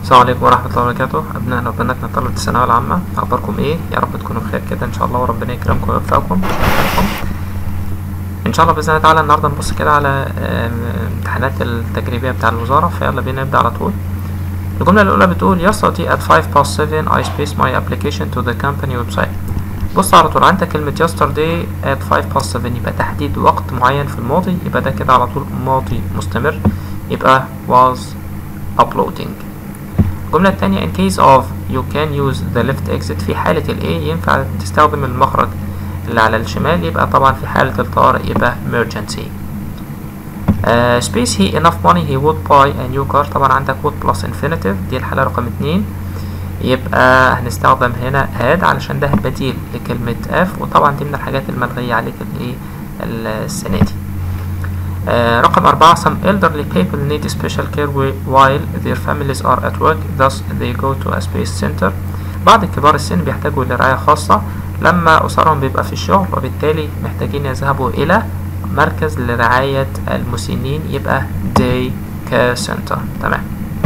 السلام عليكم ورحمة الله وبركاته أبنائنا وبناتنا طلبة الثانوية العامة أخباركم إيه؟ يا رب تكونوا بخير كده إن شاء الله وربنا يكرمكم ويوفقكم إن شاء الله بإذن الله تعالى النهاردة نبص كده على آم، امتحانات التجريبية بتاع الوزارة فيلا بينا نبدأ على طول الجملة الأولى بتقول yesterday at 5 past 7 I spaced my application to the company website بص على طول عندك كلمة yesterday at 5 past 7 يبقى تحديد وقت معين في الماضي يبقى ده كده على طول ماضي مستمر يبقى was uploading الجملة التانية in case of you can use the left exit في حالة ال A ينفع تستخدم المخرج اللي على الشمال يبقى طبعا في حالة الطوارئ يبقى emergency uh, space he enough money he would buy a new car طبعا عندك would plus infinitive دي الحالة رقم اتنين يبقى هنستخدم هنا had علشان ده بديل لكلمة F وطبعا دي من الحاجات الملغية عليك الايه السنة دي آه، رقم أربعة some elderly people need special care whi- while their families are at work thus they go to a space center بعض كبار السن بيحتاجوا لرعاية خاصة لما أسرهم بيبقى في الشغل وبالتالي محتاجين يذهبوا إلى مركز لرعاية المسنين يبقى day care center تمام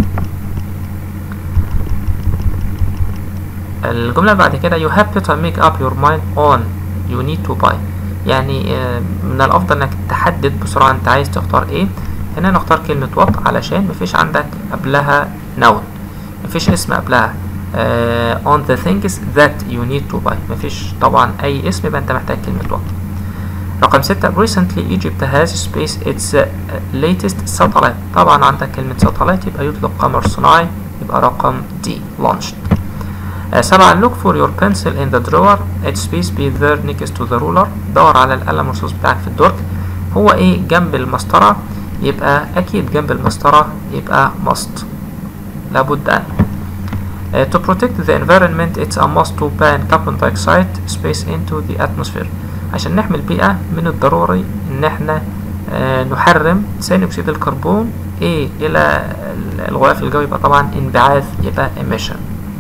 الجملة بعد كده you have better make up your mind on you need to buy يعني آه، من الأفضل إنك تحدد بسرعة أنت عايز تختار إيه هنا نختار كلمة what علشان مفيش عندك قبلها noun مفيش اسم قبلها آه، on the things that you need to buy مفيش طبعا أي اسم يبقى أنت محتاج كلمة what رقم ستة recently Egypt has spaced its uh, latest satellite طبعا عندك كلمة satellite يبقى يطلق قمر صناعي يبقى رقم D launched آه، سبعة look for your pencil in the drawer its space be there next to the ruler دور على القلم الرصاص بتاعك في الدرج هو ايه جنب المسطرة يبقى اكيد جنب المسطرة يبقى must لابد ان آه، to protect the environment it's a must to ban carbon dioxide space into the atmosphere عشان نحمي البيئة من الضروري ان احنا آه، نحرم ثاني اكسيد الكربون ايه الى الغلاف الجوي يبقى طبعا انبعاث يبقى emission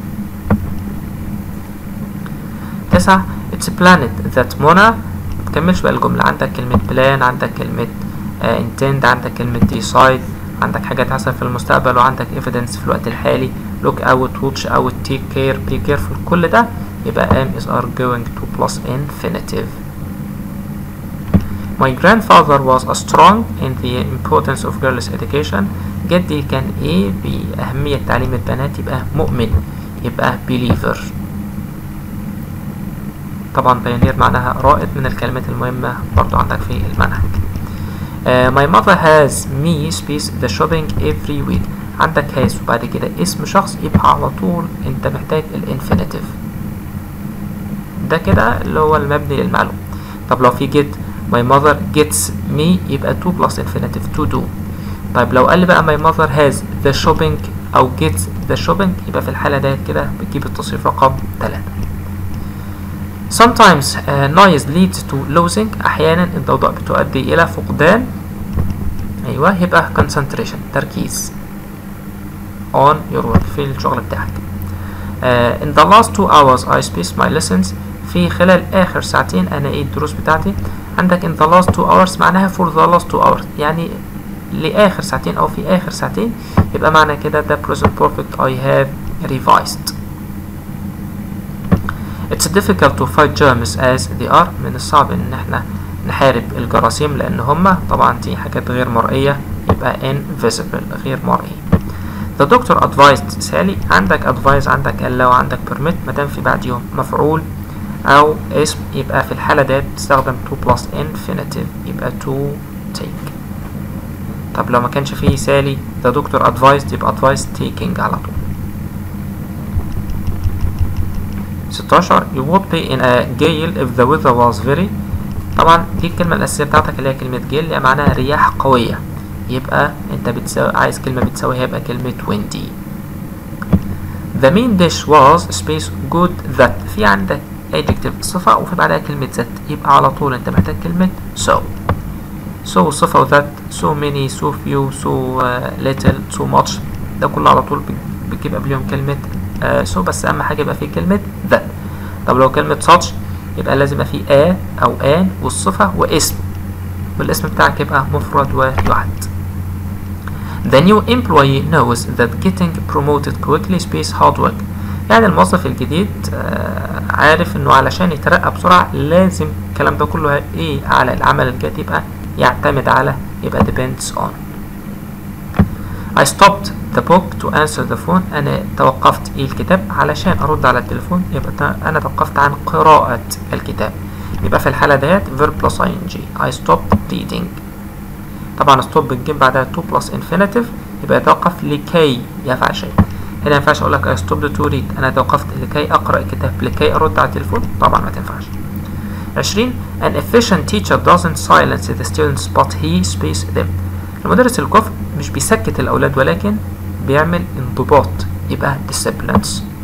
تسعة It's a planet that Mona متكملش بقى الجملة عندك كلمة plan عندك كلمة آه intend عندك كلمة decide عندك حاجات حصل في المستقبل وعندك evidence في الوقت الحالي look out watch out take care be careful كل ده يبقى am is are going to plus infinitive My grandfather was a strong in the importance of girls education جدي كان ايه بأهمية تعليم البنات يبقى مؤمن يبقى believer طبعا بايونير معناها رائد من الكلمات المهمة برضو عندك في المنهج uh, My mother has me space the shopping every week عندك has وبعد كده اسم شخص يبقى على طول انت محتاج الانفينيتيف ده كده اللي هو المبني للمعلوم طب لو في get my mother gets me يبقى to plus infinitive to do طيب لو قال لي بقى my mother has the shopping او gets the shopping يبقى في الحالة ديت كده بتجيب التصريف رقم 3 Sometimes uh, noise leads to losing أحيانا الضوضاء بتؤدي إلى فقدان أيوة يبقى concentration تركيز on your work في الشغل بتاعك uh, In the last two hours I spaced my lessons في خلال آخر ساعتين أنا إيه الدروس بتاعتي عندك in the last two hours معناها for the last two hours يعني لآخر ساعتين أو في آخر ساعتين يبقى معنى كده ده present perfect I have revised It's difficult to fight germs as they are من الصعب ان احنا نحارب الجراثيم لان هما طبعا دي حاجات غير مرئية يبقى invisible غير مرئي The doctor advised سالي عندك advise عندك ألا وعندك permit مادام في بعديهم مفعول أو اسم يبقى في الحالة ديت تستخدم to plus infinitive يبقى to take طب لو ما كانش فيه سالي the doctor advised يبقى advised taking على طول 16 you would be in a gale if the weather was very طبعا دي الكلمة الأساسية بتاعتك اللي هي كلمة gale اللي معناها رياح قوية يبقى انت بتساوي عايز كلمة بتساويها يبقى كلمة windy the main dish was space good that في عندك adjective صفة وفي بعدها كلمة that يبقى على طول انت محتاج كلمة so so صفة that so many so few so uh, little so much ده كله على طول بت- بتجيب قبلهم كلمة uh, so بس أهم حاجة يبقى فيه كلمة that طب لو كلمة such يبقى لازم يبقى فيه a أو an والصفة واسم والاسم بتاعك يبقى مفرد ويحد The new employee knows that getting promoted quickly space hard work يعني الموظف الجديد آه عارف انه علشان يترقى بسرعة لازم الكلام ده كله ايه على العمل الجاد يبقى يعتمد على يبقى depends on I stopped the book to answer the phone أنا توقفت إيه الكتاب علشان أرد على التليفون يبقى أنا توقفت عن قراءة الكتاب يبقى في الحالة ديت verb plus ing I stopped reading طبعا stop بتجيب بعدها to plus infinitive يبقى يتوقف لكي يفعل شيء هنا ما ينفعش أقول لك I stopped to read أنا توقفت لكي أقرأ الكتاب لكي أرد على التليفون طبعا ما تنفعش 20 An efficient teacher doesn't silence the students but he space them المدرس الكفء مش بيسكت الأولاد ولكن بيعمل انضباط يبقى disciplines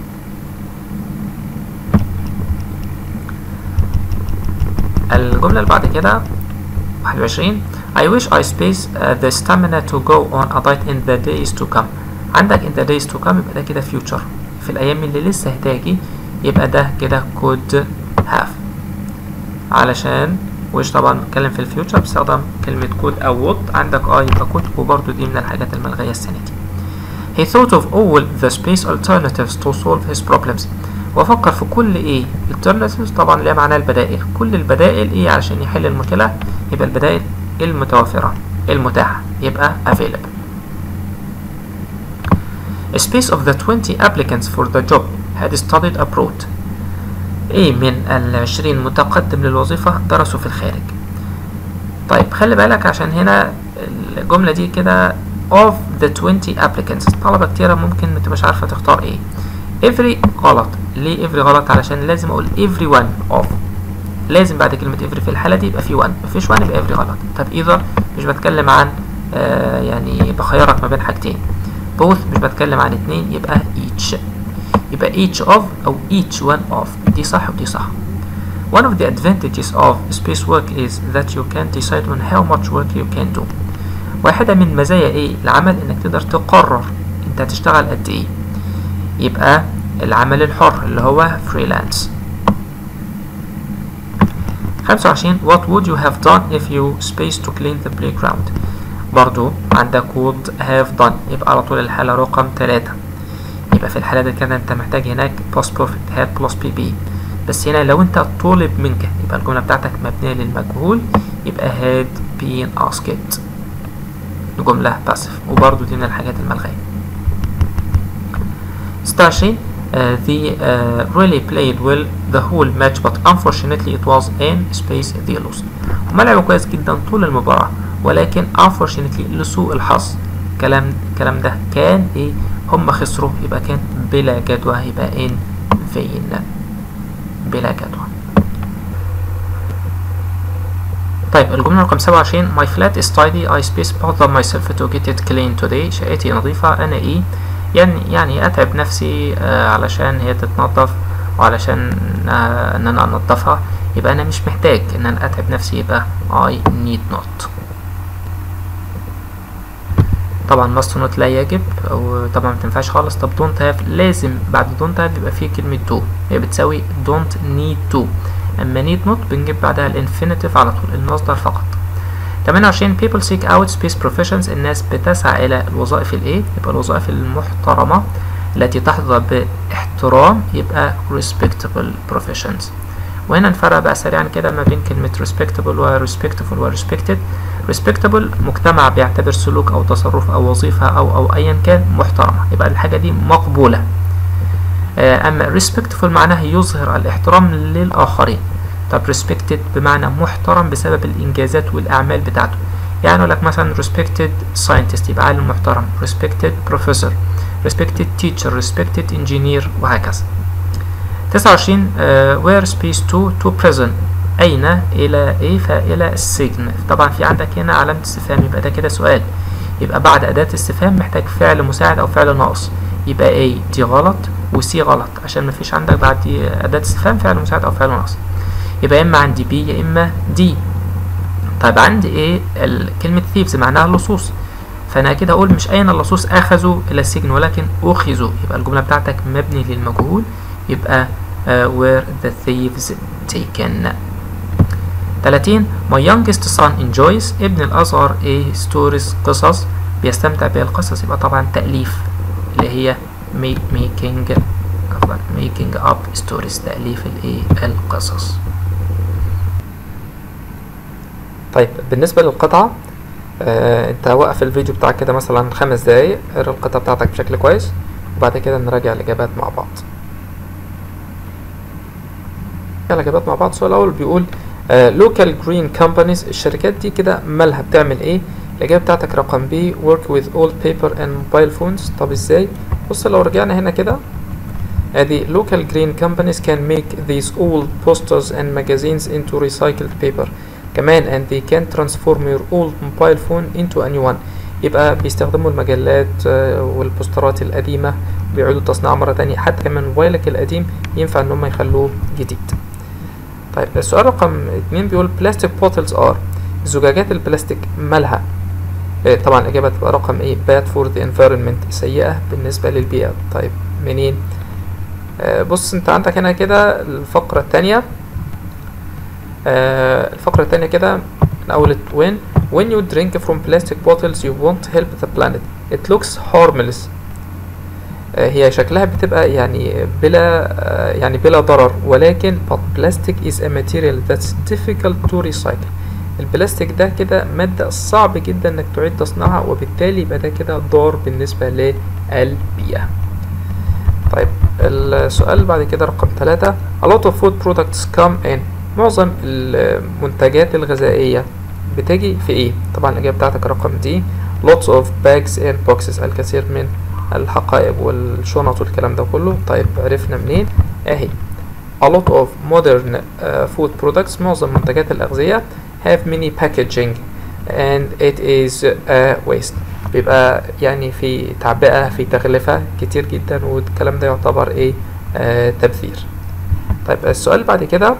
الجملة اللي بعد كده 21 I wish I space uh, the stamina to go on a diet in the days to come عندك in the days to come يبقى ده كده future في الأيام اللي لسه هتاجي يبقى ده كده could have علشان وش طبعا بتكلم في الفيوتشر بستخدم كلمة كود أو would عندك اه يبقى كود وبرضه دي من الحاجات الملغية السنة دي He thought of all the space alternatives to solve his problems وفكر في كل ايه alternatives طبعا اللي معناها البدائل كل البدائل ايه علشان يحل المشكلة يبقى البدائل المتوفرة المتاحة يبقى available A space of the 20 applicants for the job had studied abroad ايه من العشرين متقدم للوظيفة درسوا في الخارج طيب خلي بالك عشان هنا الجملة دي كده of the 20 applicants طلبة كتيرة ممكن ما تبقاش عارفة تختار ايه every غلط ليه every غلط علشان لازم اقول every one of لازم بعد كلمة every في الحالة دي يبقى في one مفيش one يبقى every غلط طب either مش بتكلم عن آه يعني بخيرك ما بين حاجتين both مش بتكلم عن اتنين يبقى each يبقى each of أو each one of دي صح ودي صح One of the advantages of space work is that you can decide on how much work you can do واحدة من مزايا ايه العمل انك تقدر تقرر انت هتشتغل قد ايه يبقى العمل الحر اللي هو freelance 25 What would you have done if you space to clean the playground برضو عندك would have done يبقى على طول الحالة رقم 3 يبقى في الحالة دي كده انت محتاج هناك past perfect had plus pp بس هنا لو انت طولب منك يبقى الجملة بتاعتك مبنية للمجهول يبقى had been asked جملة passive وبرضو دي من الحاجات الملغية 26 uh, they uh, really played well the whole match but unfortunately it was in space they lost هما لعبوا كويس جدا طول المباراة ولكن unfortunately لسوء الحظ كلام الكلام ده كان ايه هم خسروا يبقى كان بلا جدوى يبقى in vain بلا جدوى طيب الجملة رقم 27 My flat is tidy I space both of myself to get it clean today شقتي نظيفة أنا إيه يعني يعني أتعب نفسي آه علشان هي تتنظف وعلشان آه إن أنا أنضفها يبقى أنا مش محتاج إن أنا أتعب نفسي يبقى I need not طبعا must not لا يجب أو طبعا متنفعش خالص طب don't have لازم بعد don't have يبقى فيه كلمة to هي بتساوي don't need to اما need not بنجيب بعدها الانفينيتيف على طول المصدر فقط 28 people seek out space professions الناس بتسعى الى الوظائف الايه يبقى الوظائف المحترمة التي تحظى باحترام يبقى respectable professions وهنا نفرق بقى سريعا كده ما بين كلمة respectable و respectful و respected respectable مجتمع بيعتبر سلوك او تصرف او وظيفة او او ايا كان محترمة يبقى الحاجة دي مقبولة أما respectful معناها يظهر الاحترام للآخرين طب respected بمعنى محترم بسبب الإنجازات والأعمال بتاعته يعني أقول لك مثلا respected scientist يبقى عالم محترم respected professor respected teacher respected engineer وهكذا 29 uh, where space to to prison أين إلى إيه فإلى السجن طبعا في عندك هنا علامة استفهام يبقى ده كده سؤال يبقى بعد أداة استفهام محتاج فعل مساعد أو فعل ناقص يبقى A دي غلط وسي غلط عشان مفيش عندك بعد دي أداة استفهام فعل مساعد أو فعل ناقص يبقى يا إما عندي بي يا إما دي طيب عندي إيه كلمة thieves معناها اللصوص فأنا كده أقول مش أين اللصوص أخذوا إلى السجن ولكن أخذوا يبقى الجملة بتاعتك مبني للمجهول يبقى uh, where the thieves taken 30 my youngest son enjoys ابن الأصغر إيه stories قصص بيستمتع بالقصص يبقى طبعا تأليف اللي هي making عفوا making up stories تأليف الايه القصص طيب بالنسبة للقطعة آه انت وقف الفيديو بتاعك كده مثلا خمس دقايق اقرا القطعة بتاعتك بشكل كويس وبعد كده نراجع الإجابات مع بعض الإجابات مع بعض السؤال الأول بيقول لوكال جرين كومبانيز الشركات دي كده مالها بتعمل ايه الإجابة بتاعتك رقم بي work with old paper and mobile phones طب ازاي بص لو رجعنا هنا كده ادي local green companies can make these old posters and magazines into recycled paper كمان and they can transform your old mobile phone into a new one يبقى بيستخدموا المجلات والبوسترات القديمة بيعيدوا تصنيعها مرة تانية حتى كمان موبايلك القديم ينفع ان هم يخلوه جديد طيب السؤال رقم اتنين بيقول plastic bottles are زجاجات البلاستيك مالها اه طبعا الإجابة تبقى رقم ايه bad for the environment سيئة بالنسبة للبيئة طيب منين اه بص انت عندك هنا كده الفقرة التانية اه الفقرة التانية كده من أول when when you drink from plastic bottles you won't help the planet it looks harmless هي شكلها بتبقى يعني بلا يعني بلا ضرر ولكن but plastic is a material that's difficult to recycle البلاستيك ده كده مادة صعب جدا انك تعيد تصنيعها وبالتالي يبقى ده كده ضار بالنسبة للبيئة طيب السؤال اللي بعد كده رقم ثلاثة a lot of food products come in معظم المنتجات الغذائية بتجي في ايه طبعا الإجابة بتاعتك رقم دي lots of bags and boxes الكثير من الحقائب والشنط والكلام ده كله طيب عرفنا منين اهي a lot of modern uh, food products معظم منتجات الأغذية have many packaging and it is a waste بيبقى يعني في تعبئة في تغلفة كتير جدا والكلام ده يعتبر ايه آه تبذير طيب السؤال بعد كده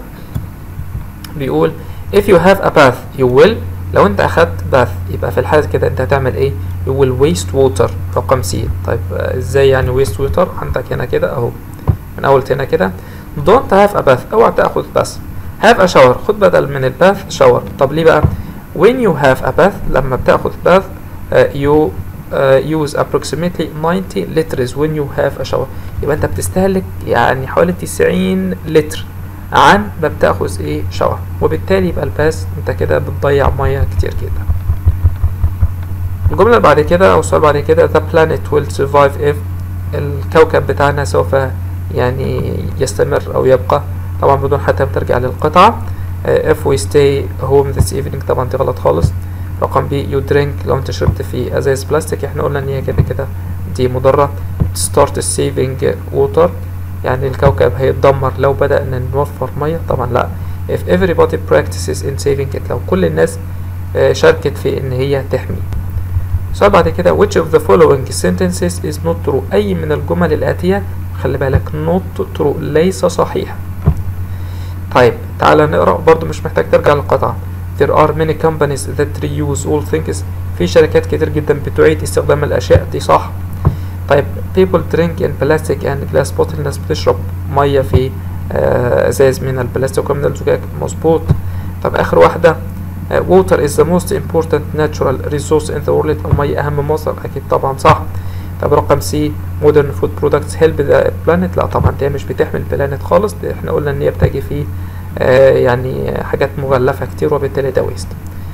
بيقول if you have a bath you will لو انت اخدت باث يبقى في الحالة كده انت هتعمل ايه you will waste water رقم سي طيب ازاي يعني waste water عندك هنا كده اهو من اول هنا كده don't have a bath اوعى تاخد باث have a shower خد بدل من الباث شاور طب ليه بقى when you have a bath لما بتاخد باث uh, you uh, use approximately 90 liters when you have a shower يبقى انت بتستهلك يعني حوالي 90 لتر عن ما بتاخذ ايه شاور وبالتالي يبقى الباس انت كده بتضيع ميه كتير جدا الجملة اللي بعد كده او السؤال بعد كده the planet will survive if الكوكب بتاعنا سوف يعني يستمر او يبقى طبعا بدون حتى ترجع للقطعة if we stay home this evening طبعا دي غلط خالص رقم بي you drink لو انت شربت في ازاز بلاستيك احنا قلنا ان هي كده كده دي مضرة start saving water يعني الكوكب هيتدمر لو بدأنا نوفر مية طبعا لا if everybody practices in saving it لو كل الناس شاركت في ان هي تحمي السؤال بعد كده which of the following sentences is not true أي من الجمل الآتية خلي بالك not true ليس صحيح طيب تعالى نقرأ برضو مش محتاج ترجع للقطعة there are many companies that reuse all things في شركات كتير جدا بتعيد استخدام الأشياء دي صح طيب people drink in plastic and glass bottle الناس بتشرب مية في ازاز من البلاستيك ومن الزجاج مظبوط طب اخر واحدة water is the most important natural resource in the world المية اهم مصدر اكيد طبعا صح طب رقم سي modern food products help the planet لا طبعا دي مش بتحمي البلانت خالص دي احنا قلنا ان هي بتجي في يعني حاجات مغلفة كتير وبالتالي ده ويست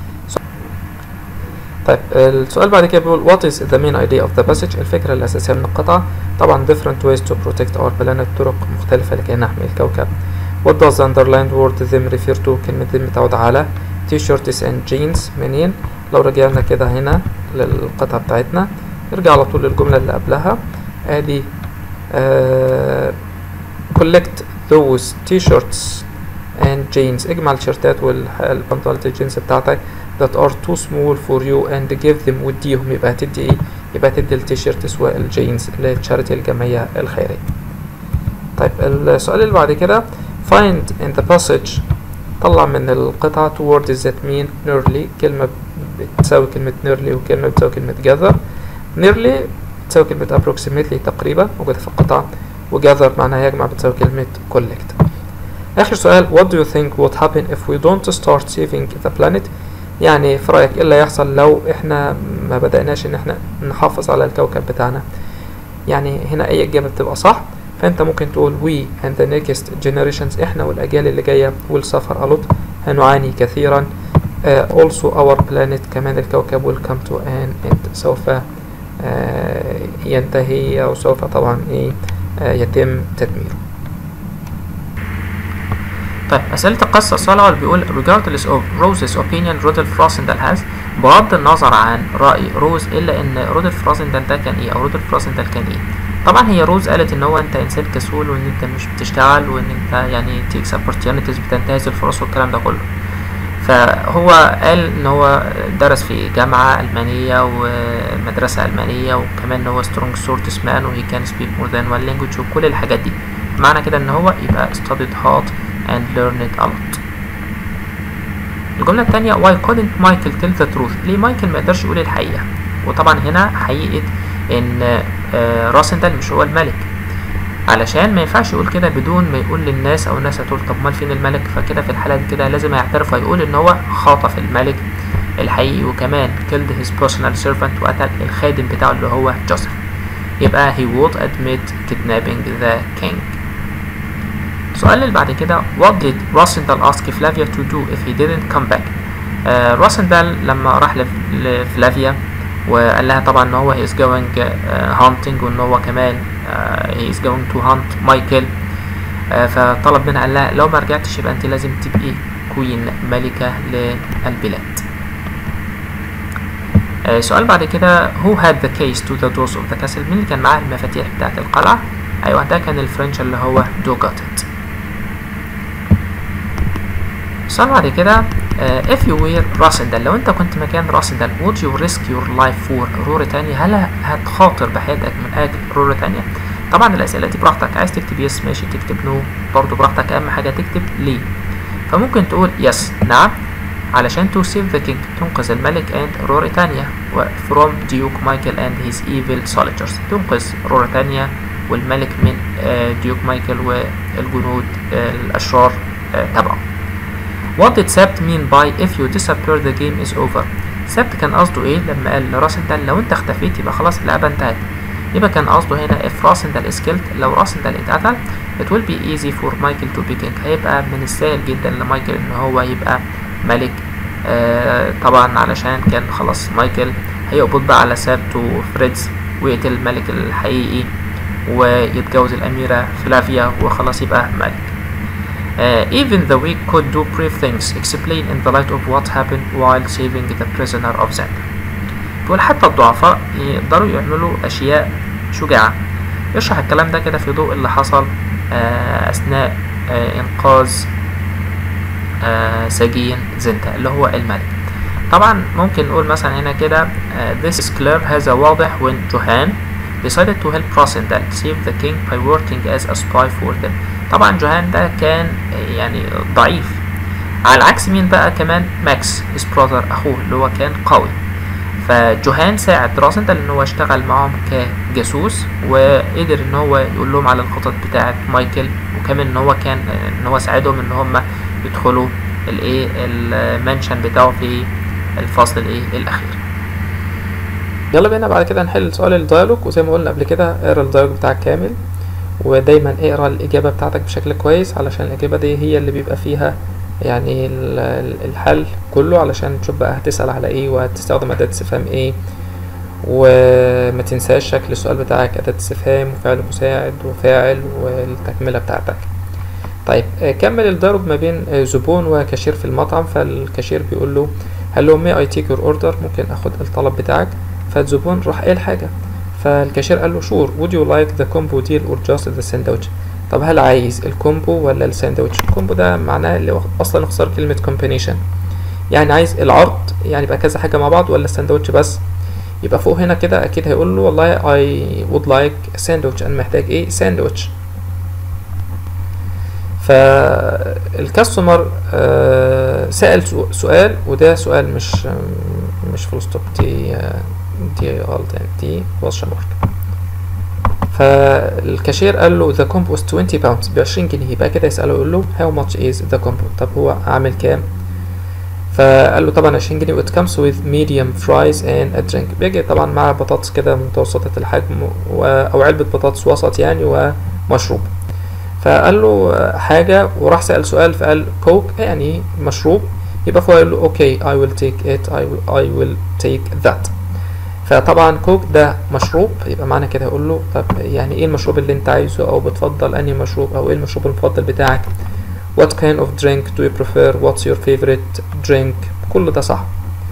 طيب السؤال بعد كده بيقول what is the main idea of the passage الفكرة الأساسية من القطعة طبعا different ways to protect our planet طرق مختلفة لكي نحمي الكوكب what does the underlined word them refer to كلمة them تعود على t-shirts and jeans منين لو رجعنا كده هنا للقطعة بتاعتنا نرجع على طول للجملة اللي قبلها ادي uh, collect those t-shirts and jeans اجمع التيشيرتات والبنطلونات الجينز بتاعتك that are too small for you and give them وديهم يبقى هتدي ايه يبقى تدي التيشيرتس والجينز للتشاريتي الجمعية الخيرية طيب السؤال اللي بعد كده find in the passage طلع من القطعة two words that mean nearly كلمة بتساوي كلمة nearly وكلمة بتساوي كلمة gather nearly بتساوي كلمة approximately تقريبا موجودة في القطعة وgather معناها يجمع بتساوي كلمة collect آخر سؤال what do you think would happen if we don't start saving the planet يعني في رأيك إيه اللي هيحصل لو إحنا ما بدأناش ان احنا نحافظ على الكوكب بتاعنا يعني هنا اي اجابة بتبقى صح فانت ممكن تقول we and the next generations احنا والاجيال اللي جاية will suffer a lot هنعاني كثيرا uh, also our planet كمان الكوكب will come to an end سوف uh, ينتهي او سوف طبعا ايه uh, يتم تدميره طيب أسئلة القصة الصالحة اللي بيقول regardless of Rose's opinion رودولف راسندال has بغض النظر عن رأي روز إلا إن رودولف راسندال ده كان إيه أو رودولف راسندال كان إيه طبعا هي روز قالت إن هو أنت إنسان كسول وإن أنت مش بتشتغل وإن أنت يعني takes opportunities بتنتهز الفرص والكلام ده كله فهو قال إن هو درس في جامعة ألمانية ومدرسة ألمانية وكمان إن هو strong swordsman و he can speak more than one language وكل الحاجات دي معنى كده إن هو يبقى studied hard and learned a lot الجملة التانية why couldn't Michael tell the truth ليه مايكل ما يقدرش يقول الحقيقة وطبعا هنا حقيقة ان آه راسندال مش هو الملك علشان ما ينفعش يقول كده بدون ما يقول للناس او الناس هتقول طب امال فين الملك فكده في الحالة دي كده لازم يعترف ويقول ان هو خاطف الملك الحقيقي وكمان killed his personal servant وقتل الخادم بتاعه اللي هو جوزيف يبقى he would admit kidnapping the king السؤال اللي بعد كده what did Rossendal ask Flavia to do if he didn't come back آه روسندال لما راح لفلافيا وقال لها طبعا ان هو he is going uh, hunting وان هو كمان uh, he is going to hunt مايكل uh, فطلب منها قال لها لو ما رجعتش يبقى انت لازم تبقي كوين ملكة للبلاد uh, سؤال بعد كده who had the keys to the doors of the castle مين اللي كان معاه المفاتيح بتاعت القلعة ايوه ده كان الفرنش اللي هو دوغاتت السؤال بعد كده uh, if you were راسندل لو انت كنت مكان راسندل would you risk your life for روريتانيا هل هتخاطر بحياتك من اجل روريتانيا طبعا الاسئله دي براحتك عايز تكتب يس ماشي تكتب نو no. برضو براحتك اهم حاجه تكتب ليه فممكن تقول يس نعم علشان to save the king تنقذ الملك and روريتانيا و from Duke Michael and his evil soldiers تنقذ روريتانيا والملك من ديوك مايكل والجنود الأشرار تبعه What did Sept mean by if you disappear the game is over سبت كان قصده ايه لما قال لراسندال لو انت اختفيت يبقى خلاص اللعبة انتهت يبقى كان قصده هنا if راسندال is killed لو راسندال اتقتل it will be easy for Michael to be king هيبقى من السهل جدا لمايكل ان هو يبقى ملك آه طبعا علشان كان خلاص مايكل هيقبض بقى على سبت وفريدز ويقتل الملك الحقيقي ويتجوز الأميرة فلافيا وخلاص يبقى ملك uh, even the weak could do brave things explain in the light of what happened while saving the prisoner of Zenda بيقول حتى الضعفاء يقدروا يعملوا أشياء شجاعة يشرح الكلام ده كده في ضوء اللي حصل uh, أثناء uh, إنقاذ سجين زنتا اللي هو الملك طبعا ممكن نقول مثلا هنا كده this is clear هذا واضح when Johan decided to help Rosendal save the king by working as a spy for them طبعا جوهان ده كان يعني ضعيف على عكس مين بقى كمان ماكس his brother اخوه اللي هو كان قوي فجوهان ساعد راسندل ان هو اشتغل معاهم كجاسوس وقدر ان هو يقول لهم على الخطط بتاعه مايكل وكمان ان هو كان ان هو ساعدهم ان هم يدخلوا الايه المنشن بتاعه في الفصل الايه الاخير يلا بينا بعد كده نحل سؤال الديالوج وزي ما قلنا قبل كده اقرا الديالوج بتاعك كامل ودايما اقرا الاجابه بتاعتك بشكل كويس علشان الاجابه دي هي اللي بيبقى فيها يعني الحل كله علشان تشوف بقى هتسال على ايه وهتستخدم اداه استفهام ايه وما تنساش شكل السؤال بتاعك اداه استفهام وفعل مساعد وفاعل والتكمله بتاعتك طيب كمل الديالوج ما بين زبون وكاشير في المطعم فالكاشير بيقول له هل له مي اي تيك يور اوردر ممكن اخد الطلب بتاعك فالزبون راح قال حاجه فالكاشير قال له شور would you like the combo deal or just the sandwich طب هل عايز الكومبو ولا الساندوتش الكومبو ده معناه اللي اصلا اختصار كلمه combination يعني عايز العرض يعني يبقى كذا حاجه مع بعض ولا الساندوتش بس يبقى فوق هنا كده اكيد هيقول له والله I would like a sandwich انا محتاج ايه ساندوتش فالكاستمر آه سأل سؤال وده سؤال مش مش فول ستوب دي دي غلط يعني دي كويشن مارك فالكاشير قال له the combo is 20 pounds ب 20 جنيه يبقى كده يسأله يقول له how much is the combo طب هو عامل كام فقال له طبعا 20 جنيه it comes with medium fries and a drink بيجي طبعا مع بطاطس كده متوسطة الحجم و... أو علبة بطاطس وسط يعني ومشروب فقال له حاجة وراح سأل سؤال فقال كوك يعني مشروب يبقى فهو قال له اوكي I will take it I will, I will take that فطبعا كوك ده مشروب يبقى معنى كده يقول له طب يعني ايه المشروب اللي انت عايزه او بتفضل انهي مشروب او ايه المشروب المفضل بتاعك what kind of drink do you prefer what's your favorite drink كل ده صح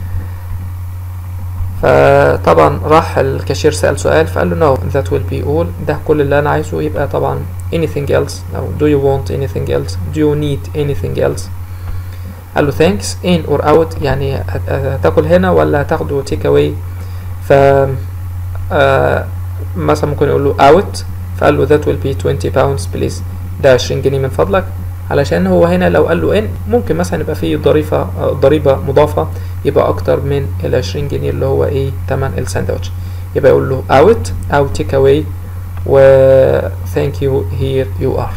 فطبعا راح الكاشير سأل سؤال فقال له no that will be all ده كل اللي انا عايزه يبقى طبعا anything else او do you want anything else do you need anything else قال له thanks in or out يعني هتاكل هنا ولا هتاخده take away ف آه مثلا ممكن يقول له out فقال له that will be 20 pounds please ده 20 جنيه من فضلك علشان هو هنا لو قال له ان ممكن مثلا يبقى فيه ضريبة ضريبة مضافة يبقى اكتر من ال 20 جنيه اللي هو ايه تمن الساندوتش يبقى يقول له out او take away و thank you here you are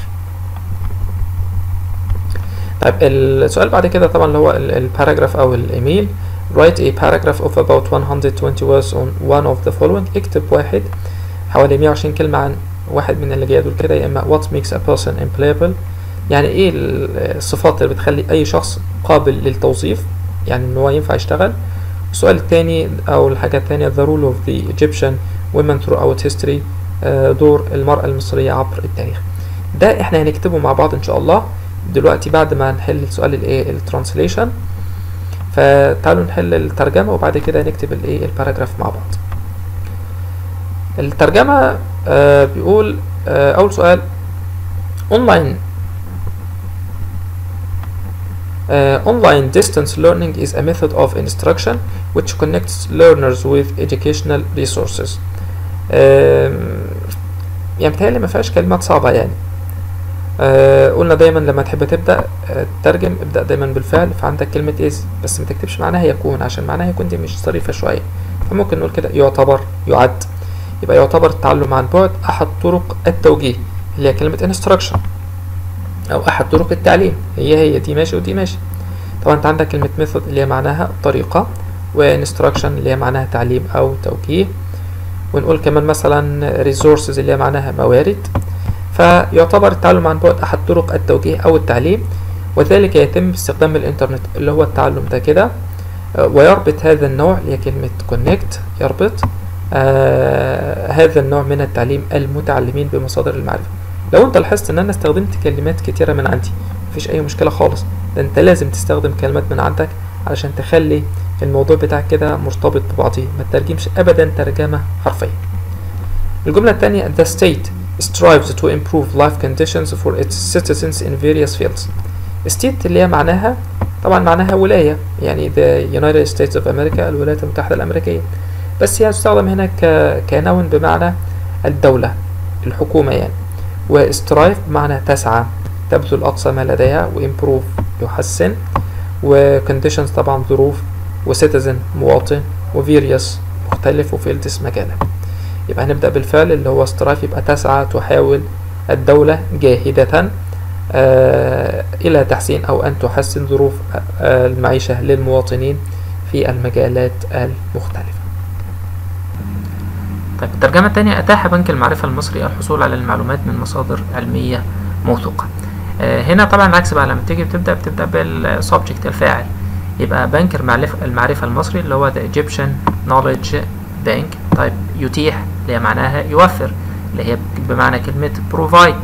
طيب السؤال بعد كده طبعا اللي هو الباراجراف او الايميل write a paragraph of about 120 words on one of the following اكتب واحد حوالي 120 كلمة عن واحد من اللي جاي دول كده يا اما what makes a person employable يعني ايه الصفات اللي بتخلي اي شخص قابل للتوظيف يعني ان هو ينفع يشتغل السؤال الثاني او الحاجة الثانية the role of the Egyptian women throughout history دور المرأة المصرية عبر التاريخ ده احنا هنكتبه مع بعض ان شاء الله دلوقتي بعد ما نحل السؤال الايه الترانسليشن فتعالوا نحل الترجمة وبعد كده نكتب الايه الباراجراف مع بعض الترجمة آه بيقول آه أول سؤال online Uh, online distance learning is a method of instruction which connects learners with educational resources. Uh, يعني بتهيألي ما فيهاش كلمات صعبة يعني. Uh, قلنا دايما لما تحب تبدأ تترجم ابدأ دايما بالفعل فعندك كلمة is بس ما تكتبش معناها يكون عشان معناها يكون دي مش ظريفة شوية فممكن نقول كده يعتبر يعد يبقى يعتبر التعلم عن بعد أحد طرق التوجيه اللي هي كلمة instruction او احد طرق التعليم هي هي دي ماشي ودي ماشي طبعا انت عندك كلمة ميثود اللي هي معناها طريقة وانستراكشن اللي هي معناها تعليم او توجيه ونقول كمان مثلا resources اللي هي معناها موارد فيعتبر التعلم عن بعد احد طرق التوجيه او التعليم وذلك يتم باستخدام الانترنت اللي هو التعلم ده كده ويربط هذا النوع اللي هي كلمة connect يربط آه هذا النوع من التعليم المتعلمين بمصادر المعرفة لو انت لاحظت ان انا استخدمت كلمات كتيرة من عندي مفيش اي مشكلة خالص ده انت لازم تستخدم كلمات من عندك علشان تخلي الموضوع بتاعك كده مرتبط ببعضه ما تترجمش ابدا ترجمة حرفية الجملة الثانية the state strives to improve life conditions for its citizens in various fields state اللي هي معناها طبعا معناها ولاية يعني the United States of America الولايات المتحدة الأمريكية بس هي تستخدم هنا كنون بمعنى الدولة الحكومة يعني وسترايف بمعنى تسعى تبذل أقصى ما لديها وإمبروف يحسن وكونديشنز طبعا ظروف وسيتيزن مواطن وفيريوس مختلف وفيلدس مجالا يبقى هنبدأ بالفعل اللي هو سترايف يبقى تسعى تحاول الدولة جاهدة آه إلى تحسين أو أن تحسن ظروف آه المعيشة للمواطنين في المجالات المختلفة طيب الترجمة الثانية أتاح بنك المعرفة المصري الحصول على المعلومات من مصادر علمية موثوقة آه هنا طبعا العكس بقى لما تيجي بتبدأ بتبدأ بالسبجكت الفاعل يبقى بنك المعرفة, المعرفة المصري اللي هو The Egyptian Knowledge Bank طيب يتيح اللي هي معناها يوفر اللي هي بمعنى كلمة provide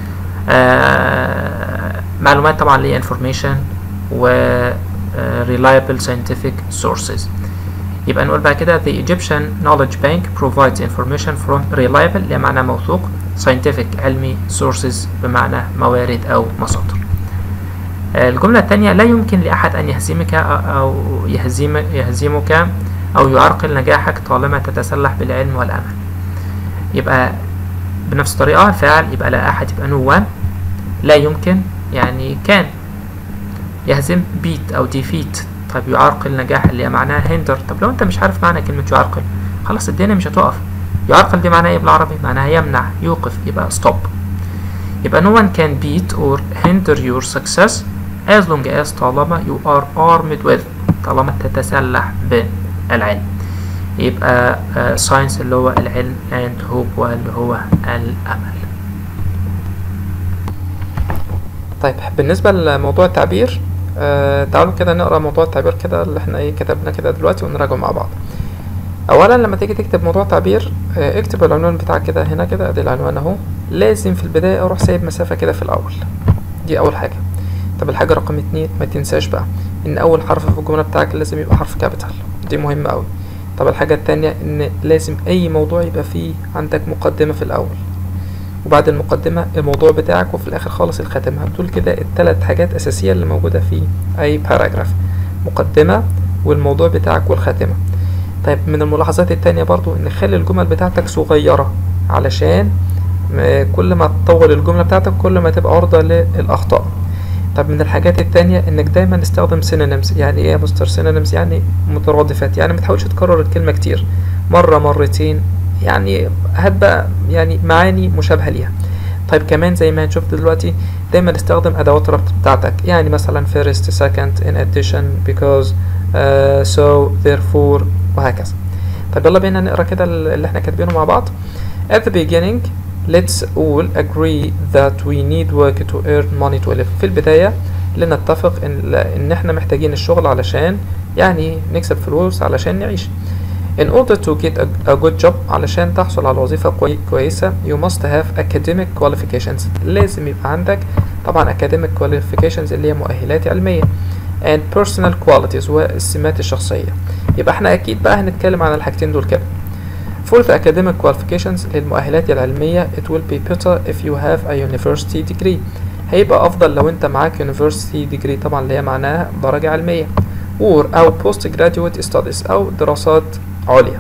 آه معلومات طبعا اللي هي information و آه reliable scientific sources يبقى نقول بعد كده the Egyptian Knowledge Bank provides information from reliable اللي معناه موثوق scientific علمي sources بمعنى موارد أو مصادر الجملة الثانية لا يمكن لأحد أن يهزمك أو يهزم يهزمك أو يعرقل نجاحك طالما تتسلح بالعلم والأمل يبقى بنفس الطريقة الفاعل يبقى لا أحد يبقى no one لا يمكن يعني كان يهزم beat أو defeat طيب يعرقل نجاح اللي هي معناها هندر طب لو انت مش عارف معنى كلمة يعرقل خلاص الدنيا مش هتقف يعرقل دي معناها ايه بالعربي معناها يمنع يوقف يبقى stop يبقى no one can beat or hinder your success as long as طالما you are armed with طالما تتسلح بالعلم يبقى ساينس اللي هو العلم and hope واللي هو الأمل طيب بالنسبة لموضوع التعبير آه تعالوا كده نقرا موضوع التعبير كده اللي احنا ايه كتبنا كده دلوقتي ونراجعه مع بعض اولا لما تيجي تكتب موضوع تعبير اه اكتب العنوان بتاعك كده هنا كده ادي العنوان اهو لازم في البداية اروح سايب مسافة كده في الاول دي اول حاجة طب الحاجة رقم اتنين ما تنساش بقى ان اول حرف في الجملة بتاعك لازم يبقى حرف كابيتال دي مهمة اوي طب الحاجة التانية ان لازم اي موضوع يبقى فيه عندك مقدمة في الاول وبعد المقدمة الموضوع بتاعك وفي الآخر خالص الخاتمة دول كده التلات حاجات أساسية اللي موجودة في أي باراجراف مقدمة والموضوع بتاعك والخاتمة طيب من الملاحظات التانية برضو إن خلي الجمل بتاعتك صغيرة علشان كل ما تطول الجملة بتاعتك كل ما تبقى عرضة للأخطاء طب من الحاجات التانية إنك دايما استخدم سينونيمز يعني إيه يا مستر سينونيمز يعني مترادفات يعني متحاولش تكرر الكلمة كتير مرة مرتين يعني هات بقى يعني معاني مشابهة ليها طيب كمان زي ما هنشوف دلوقتي دايما استخدم ادوات الربط بتاعتك يعني مثلا first second in addition because uh, so therefore وهكذا طيب يلا بينا نقرا كده اللي احنا كاتبينه مع بعض at the beginning let's all agree that we need work to earn money to live في البداية لنتفق ان ان احنا محتاجين الشغل علشان يعني نكسب فلوس علشان نعيش In order to get a, a good job علشان تحصل على وظيفة كوي كويسة you must have academic qualifications لازم يبقى عندك طبعا academic qualifications اللي هي مؤهلات علمية and personal qualities والسمات الشخصية يبقى احنا أكيد بقى هنتكلم عن الحاجتين دول كده For the academic qualifications للمؤهلات العلمية it will be better if you have a university degree هيبقى أفضل لو أنت معاك university degree طبعا اللي هي معناها درجة علمية or أو postgraduate studies أو دراسات عليا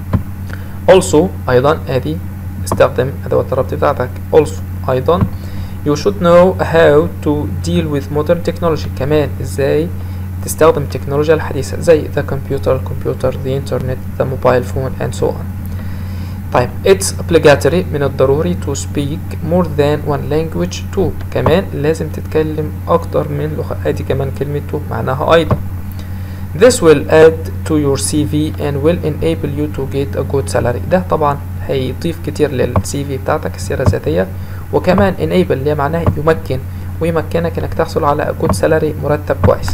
also أيضا ادي استخدم أدوات الربط بتاعتك also أيضا you should know how to deal with modern technology كمان ازاي تستخدم التكنولوجيا الحديثة زي the computer computer the internet the mobile phone and so on طيب it's obligatory من الضروري to speak more than one language too كمان لازم تتكلم أكتر من لغة ادي كمان كلمة to معناها أيضا This will add to your CV and will enable you to get a good salary ده طبعا هيضيف كتير للسي في بتاعتك السيرة الذاتية وكمان enable اللي هي معناها يمكن ويمكنك انك تحصل على a good salary مرتب كويس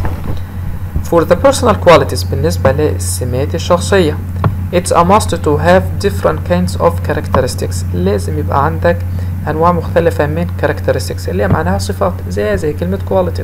For the personal qualities بالنسبة للسمات الشخصية It's a must to have different kinds of characteristics لازم يبقى عندك أنواع مختلفة من characteristics اللي هي معناها صفات زي زي كلمة qualities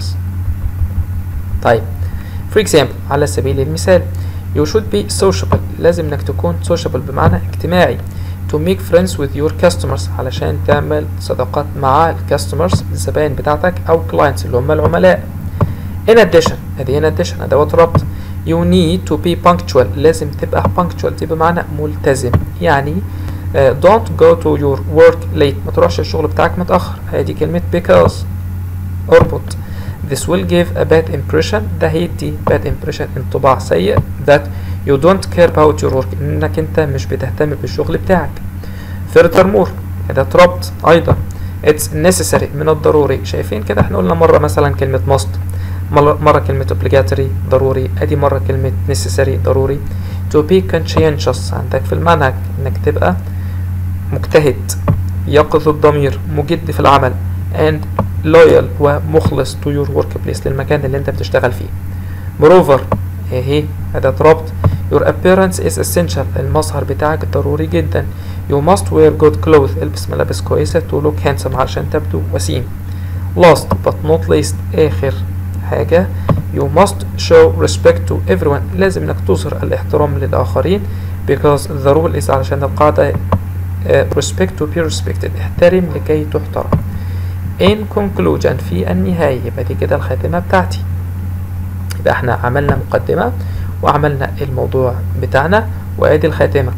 طيب For example على سبيل المثال You should be sociable لازم انك تكون sociable بمعنى اجتماعي To make friends with your customers علشان تعمل صداقات مع الكاستمرز الزبائن بتاعتك أو clients اللي هم العملاء In addition ادي in addition أدوات ربط You need to be punctual لازم تبقى punctual دي بمعنى ملتزم يعني uh, don't go to your work late ما تروحش الشغل بتاعك متأخر ادي كلمة because اربط This will give a bad impression ده هيدي bad impression انطباع سيء that you don't care about your work انك انت مش بتهتم بالشغل بتاعك furthermore أداة ربط أيضا it's necessary من الضروري شايفين كده احنا قلنا مرة مثلا كلمة must مرة كلمة obligatory ضروري ادي مرة كلمة necessary ضروري to be conscientious عندك في المنهج انك تبقى مجتهد يقظ الضمير مجد في العمل and loyal ومخلص to your workplace للمكان اللي انت بتشتغل فيه moreover اهي أداة ربط your appearance is essential المظهر بتاعك ضروري جدا you must wear good clothes البس ملابس كويسة to look handsome علشان تبدو وسيم last but not least آخر حاجة you must show respect to everyone لازم انك تظهر الاحترام للآخرين because the rule is علشان القاعدة uh, respect to be respected احترم لكي تحترم in conclusion في النهاية يبقى دي كده الخاتمة بتاعتي يبقى احنا عملنا مقدمة وعملنا الموضوع بتاعنا وادي الخاتمة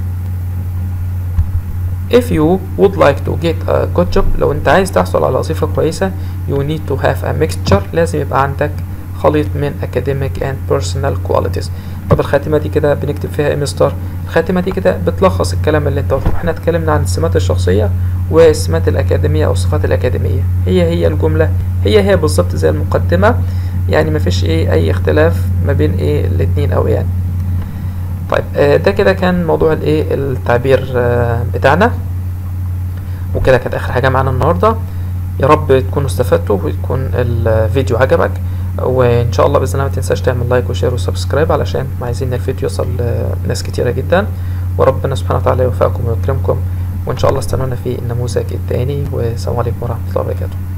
if you would like to get a good job لو انت عايز تحصل على وظيفة كويسة you need to have a mixture لازم يبقى عندك خليط من academic and personal qualities طب الخاتمة دي كده بنكتب فيها ايه مستر الخاتمة دي كده بتلخص الكلام اللي انت قلته احنا اتكلمنا عن السمات الشخصية والسمات الأكاديمية أو الصفات الأكاديمية هي هي الجملة هي هي بالظبط زي المقدمة يعني مفيش ايه اي اختلاف ما بين ايه الاتنين او يعني طيب آه ده كده كان موضوع الايه التعبير آه بتاعنا وكده كانت اخر حاجه معانا النهارده يا رب تكونوا استفدتوا ويكون الفيديو عجبك وان شاء الله باذن الله ما تنساش تعمل لايك وشير وسبسكرايب علشان عايزين الفيديو يوصل لناس كتيره جدا وربنا سبحانه وتعالى يوفقكم ويكرمكم وان شاء الله استنونا في النموذج التاني والسلام عليكم ورحمه الله وبركاته